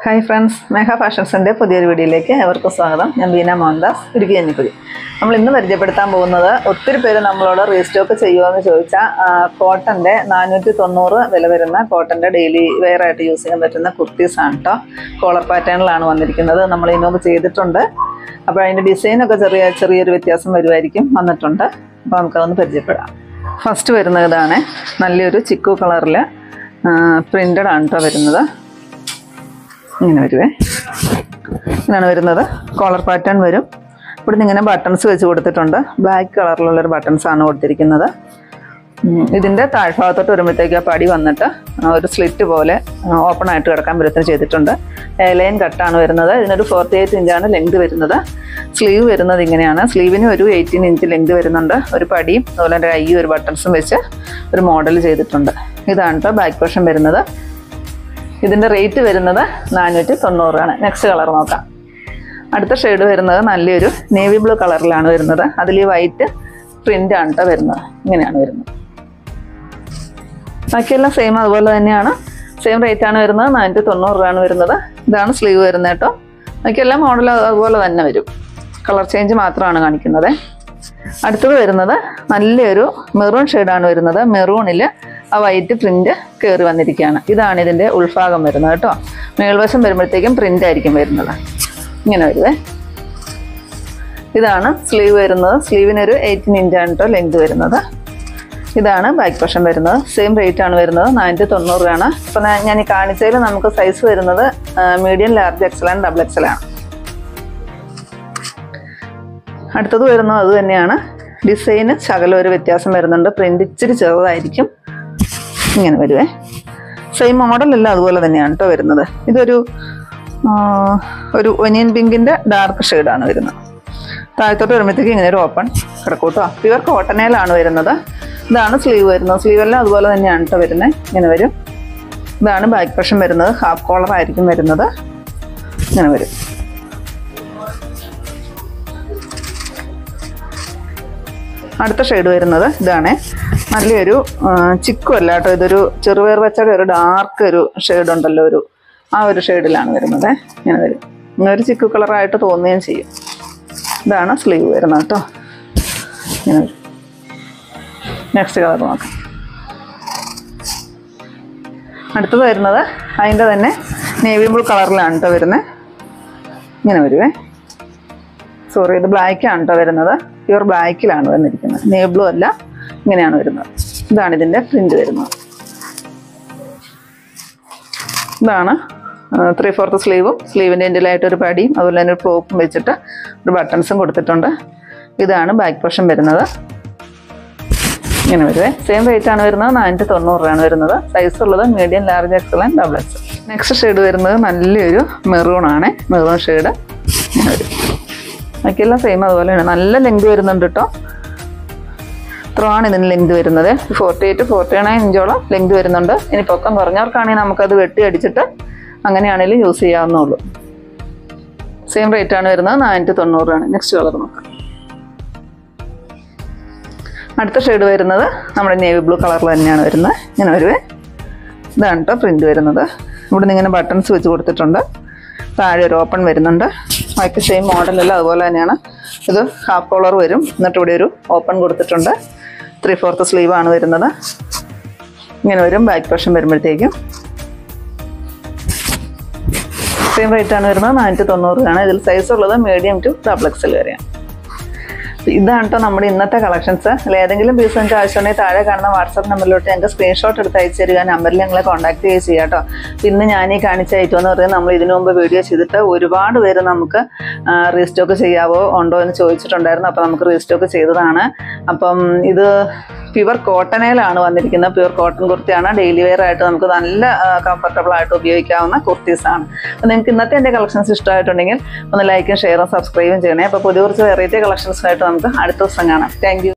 hi friends മേഘ ഫാഷൻസിൻ്റെ പുതിയൊരു വീഡിയോയിലേക്ക് ഏവർക്കും സ്വാഗതം ഞാൻ ബീന മോഹൻദാസ് ഇടുക്കി കഞ്ഞിക്കുഴി നമ്മൾ ഇന്ന് പരിചയപ്പെടുത്താൻ പോകുന്നത് ഒത്തിരി പേര് നമ്മളോട് റീസ്റ്റോക്ക് ചെയ്യുമോ എന്ന് ചോദിച്ചാൽ കോട്ടൻ്റെ നാനൂറ്റി തൊണ്ണൂറ് വില വരുന്ന കോട്ടൻ്റെ ഡെയിലി വെയർ ആയിട്ട് യൂസ് ചെയ്യാൻ പറ്റുന്ന കുർത്തീസ് ആണ് കേട്ടോ കോളർ പാറ്റേണിലാണ് വന്നിരിക്കുന്നത് നമ്മൾ ഇതിനു ചെയ്തിട്ടുണ്ട് അപ്പോൾ അതിൻ്റെ ഡിസൈനൊക്കെ ചെറിയ ചെറിയൊരു വ്യത്യാസം വരുമായിരിക്കും വന്നിട്ടുണ്ട് അപ്പോൾ നമുക്കതൊന്ന് പരിചയപ്പെടാം ഫസ്റ്റ് വരുന്നത് ഇതാണ് നല്ലൊരു ചിക്കു കളറിൽ പ്രിൻ്റഡ് ആണ് കേട്ടോ വരുന്നത് ഇങ്ങനെ വരുവേ ഇങ്ങനെയാണ് വരുന്നത് കോളർ പാറ്റേൺ വരും ഇവിടുന്ന് ഇങ്ങനെ ബട്ടൺസ് വെച്ച് കൊടുത്തിട്ടുണ്ട് ബ്ലാക്ക് കളറിലുള്ളൊരു ബട്ടൺസ് ആണ് കൊടുത്തിരിക്കുന്നത് ഉം, ഇതിൻ്റെ താഴ്ഭാഗത്തോട്ട് വരുമ്പോഴത്തേക്ക് ആ പടി വന്നിട്ട് ആ ഒരു സ്ലിറ്റ് പോലെ ഓപ്പൺ ആയിട്ട് കിടക്കാൻ പറ്റത്തിന് ചെയ്തിട്ടുണ്ട് ലൈൻ കട്ടാണ് വരുന്നത് ഇതിനൊരു ഫോർട്ടി എയ്റ്റ് ഇഞ്ചാണ് ലെങ്ത് വരുന്നത് സ്ലീവ് വരുന്നത് ഇങ്ങനെയാണ് സ്ലീവിന് ഒരു എയ്റ്റീൻ ഇഞ്ച് ലെങ്ത് വരുന്നുണ്ട് ഒരു പടിയും അതുപോലെ ഒരു ഐ ഒരു ബട്ടൺസും വെച്ച് ഒരു മോഡൽ ചെയ്തിട്ടുണ്ട് ഇതാണ് കേട്ടോ ബാക്ക് പോർഷൻ വരുന്നത് ഇതിൻ്റെ റേറ്റ് വരുന്നത് നാനൂറ്റി തൊണ്ണൂറാണ് നെക്സ്റ്റ് കളർ നോക്കാം അടുത്ത ഷെയ്ഡ് വരുന്നത് നല്ലൊരു നേവി ബ്ലൂ കളറിലാണ് വരുന്നത് അതിൽ ഈ വൈറ്റ് പ്രിൻ്റ് ആണ് കേട്ടോ വരുന്നത് ഇങ്ങനെയാണ് വരുന്നത് ബാക്കിയെല്ലാം സെയിം അതുപോലെ തന്നെയാണ് സെയിം റേറ്റ് ആണ് വരുന്നത് നാനൂറ്റി തൊണ്ണൂറ് രൂപയാണ് വരുന്നത് ഇതാണ് സ്ലീവ് വരുന്നത് കേട്ടോ ബാക്കിയെല്ലാം മോഡൽ അതുപോലെ തന്നെ വരും കളർ ചേഞ്ച് മാത്രമാണ് കാണിക്കുന്നത് അടുത്തത് വരുന്നത് നല്ലൊരു മെറൂൺ ഷെയ്ഡാണ് വരുന്നത് മെറൂണിൽ ആ വൈറ്റ് പ്രിന്റ് കയറി വന്നിരിക്കുകയാണ് ഇതാണ് ഇതിൻ്റെ ഉൾഭാഗം വരുന്നത് കേട്ടോ മേൽവശം വരുമ്പോഴത്തേക്കും പ്രിന്റ് ആയിരിക്കും വരുന്നത് ഇങ്ങനെ വരുവേ ഇതാണ് സ്ലീവ് വരുന്നത് സ്ലീവിനൊരു എയ്റ്റീൻ ഇഞ്ചാണ് കേട്ടോ ലെങ്ത് വരുന്നത് ഇതാണ് ബാക്ക് പോർഷൻ വരുന്നത് സെയിം റേറ്റ് ആണ് വരുന്നത് നാനൂറ്റി തൊണ്ണൂറ് രൂപയാണ് ഇപ്പം ഞാൻ ഈ കാണിച്ചതിൽ നമുക്ക് സൈസ് വരുന്നത് medium large XL and double XL ആണ് അടുത്തത് വരുന്നത് അത് തന്നെയാണ് ഡിസൈന് ശകലം ഒരു വ്യത്യാസം വരുന്നുണ്ട് പ്രിന്റ് ഇച്ചിരി ചെറുതായിരിക്കും ഇങ്ങനെ വരുവേ സെയിം മോഡലല്ല അതുപോലെ തന്നെയാണ് കേട്ടോ വരുന്നത് ഇതൊരു ആ, ഒരു ഒനിയൻ പിങ്കിൻ്റെ ഡാർക്ക് ഷെയ്ഡാണ് വരുന്നത് താഴത്തോട്ട് വരുമ്പോഴത്തേക്ക് ഇങ്ങനെ ഒരു ഓപ്പൺ കിടക്കും കേട്ടോ പ്യുവർ കോട്ടനയിലാണ് വരുന്നത് ഇതാണ് സ്ലീവ് വരുന്നത് സ്ലീവ് എല്ലാം അതുപോലെ തന്നെയാണ് കേട്ടോ വരുന്നത് ഇങ്ങനെ വരും ഇതാണ് ബാക്ക് പ്രഷൻ വരുന്നത് ഹാഫ് കോളർ ആയിരിക്കും വരുന്നത് ഇങ്ങനെ വരും അടുത്ത ഷെയ്ഡ് വരുന്നത് ഇതാണ് നല്ലൊരു ചിക്കു അല്ല കേട്ടോ ഇതൊരു ചെറുപയർ വെച്ചയുടെ ഒരു ഡാർക്ക് ഒരു ഷെയ്ഡ് ഉണ്ടല്ലോ ഒരു ആ ഒരു ഷെയ്ഡിലാണ് വരുന്നത് ഇങ്ങനെ വരും ഇങ്ങനെ ഒരു ചിക്കു കളറായിട്ട് തോന്നുകയും ചെയ്യും ഇതാണ് സ്ലീവ് വരുന്നത് കേട്ടോ ഇങ്ങനെ വരും നെക്സ്റ്റ് കളർ നോക്കാം അടുത്തത് വരുന്നത് അതിൻ്റെ തന്നെ നേവി ബ്ലൂ കളറിലാണ് കേട്ടോ വരുന്നത് ഇങ്ങനെ വരുവേ സോറി ഇത് ബ്ലാക്ക് ആണ് കേട്ടോ വരുന്നത് പ്യുവർ ബ്ലാക്കിലാണ് വന്നിരിക്കുന്നത് നേവി ബ്ലൂ അല്ല ഇങ്ങനെയാണ് വരുന്നത് ഇതാണ് ഇതിൻ്റെ പ്രിന്റ് വരുന്നത് ഇതാണ് ത്രീ ഫോർത്ത് സ്ലീവും സ്ലീവിൻ്റെ എൻഡിലായിട്ട് ഒരു പടിയും അതുപോലെ തന്നെ ഒരു ടോപ്പും വെച്ചിട്ട് ഒരു ബട്ടൺസും കൊടുത്തിട്ടുണ്ട് ഇതാണ് ബാക്ക് പോർഷൻ വരുന്നത് ഇങ്ങനെ വരുവേ സെയിം റേറ്റ് ആണ് വരുന്നത് നാനൂറ്റി തൊണ്ണൂറ് രൂപയാണ് വരുന്നത് സൈസ് ഉള്ളത് medium large XL and double XL next shade വരുന്നത് നല്ലൊരു മെറൂൺ ആണ് മെറൂൺ ഷെയ്ഡ് ഇങ്ങനെ വരും ബാക്കിയെല്ലാം സെയിം അതുപോലെയാണ് നല്ല ലെങ്ത് വരുന്നുണ്ട് കേട്ടോ ഇത്രയാണ് ഇതിന് ലെങ്ത് വരുന്നത് ഫോർട്ടി എയ്റ്റ് ഫോർട്ടി നയൻ ഇഞ്ചോളം ലെങ്ത് വരുന്നുണ്ട് ഇനി പൊക്കം കുറഞ്ഞവർക്കാണെങ്കിൽ നമുക്കത് വെട്ടി അടിച്ചിട്ട് അങ്ങനെയാണെങ്കിലും യൂസ് ചെയ്യാവുന്നുള്ളൂ സെയിം റേറ്റ് ആണ് വരുന്നത് നാനൂറ്റി തൊണ്ണൂറാണ് നെക്സ്റ്റ് കളർ നോക്കാം അടുത്ത ഷെയ്ഡ് വരുന്നത് നമ്മുടെ നേവി ബ്ലൂ കളറിൽ തന്നെയാണ് വരുന്നത് ഇങ്ങനെ വരുവേ ഇതാണ് കേട്ടോ പ്രിന്റ് വരുന്നത് ഇവിടെ നിന്ന് ഇങ്ങനെ ബട്ടൺസ് വെച്ച് കൊടുത്തിട്ടുണ്ട് താഴെ ഒരു ഓപ്പൺ വരുന്നുണ്ട് ബാക്കി സെയിം മോഡലല്ല അതുപോലെ തന്നെയാണ് ഇത് ഹാഫ് കോളർ വരും എന്നിട്ട് ഇവിടെ ഒരു ഓപ്പൺ കൊടുത്തിട്ടുണ്ട് ത്രീ ഫോർത്ത് സ്ലീവ് ആണ് വരുന്നത് ഇങ്ങനെ വരും ബാക്ക് പോർഷൻ വരുമ്പോഴത്തേക്കും സെയിം റേറ്റ് ആണ് വരുന്നത് നാനൂറ്റി തൊണ്ണൂറ് ആണ് ഇതിൽ സൈസ് ഉള്ളത് മീഡിയം ടു ഡബിൾ എക്സൽ വരെയാണ് ഇതാണ് കേട്ടോ നമ്മുടെ ഇന്നത്തെ കളക്ഷൻസ് അല്ല ഏതെങ്കിലും പീസ് നിങ്ങൾക്ക് ആവശ്യമുണ്ടെങ്കിൽ താഴെ കാണുന്ന വാട്സാപ്പ് നമ്പറിലോട്ട് ഞങ്ങൾക്ക് സ്ക്രീൻഷോട്ട് എടുത്ത് അയച്ചു തരിക നമ്പറിൽ ഞങ്ങളെ കോൺടാക്ട് ചെയ്യുക ചെയ്യാം കേട്ടോ ഇന്ന് ഞാൻ ഈ കാണിച്ച ഐറ്റം എന്ന് പറയുന്നത് നമ്മൾ ഇതിനു മുമ്പ് വീഡിയോ ചെയ്തിട്ട് ഒരുപാട് പേര് നമുക്ക് റീസ്റ്റോക്ക് ചെയ്യാവോ ഉണ്ടോ എന്ന് ചോദിച്ചിട്ടുണ്ടായിരുന്നു അപ്പോൾ നമുക്ക് റീസ്റ്റോക്ക് ചെയ്തതാണ് അപ്പം ഇത് പ്യുവർ കോട്ടനയിലാണ് വന്നിരിക്കുന്നത് പ്യുവർ കോട്ടൺ കുർത്തിയാണ് ഡെയിലി വെയർ ആയിട്ട് നമുക്ക് നല്ല കംഫർട്ടബിൾ ആയിട്ട് ഉപയോഗിക്കാവുന്ന കുർത്തീസാണ് അപ്പോൾ നിങ്ങൾക്ക് ഇന്നത്തെ എൻ്റെ കളക്ഷൻസ് ഇഷ്ടമായിട്ടുണ്ടെങ്കിൽ ഒന്ന് ലൈക്കും ഷെയറും സബ്സ്ക്രൈബും ചെയ്യണേ അപ്പോൾ പുതിയ കുറച്ച് വെറൈറ്റി കളക്ഷൻസായിട്ട് നമുക്ക് അടുത്ത ദിവസം കാണാം താങ്ക്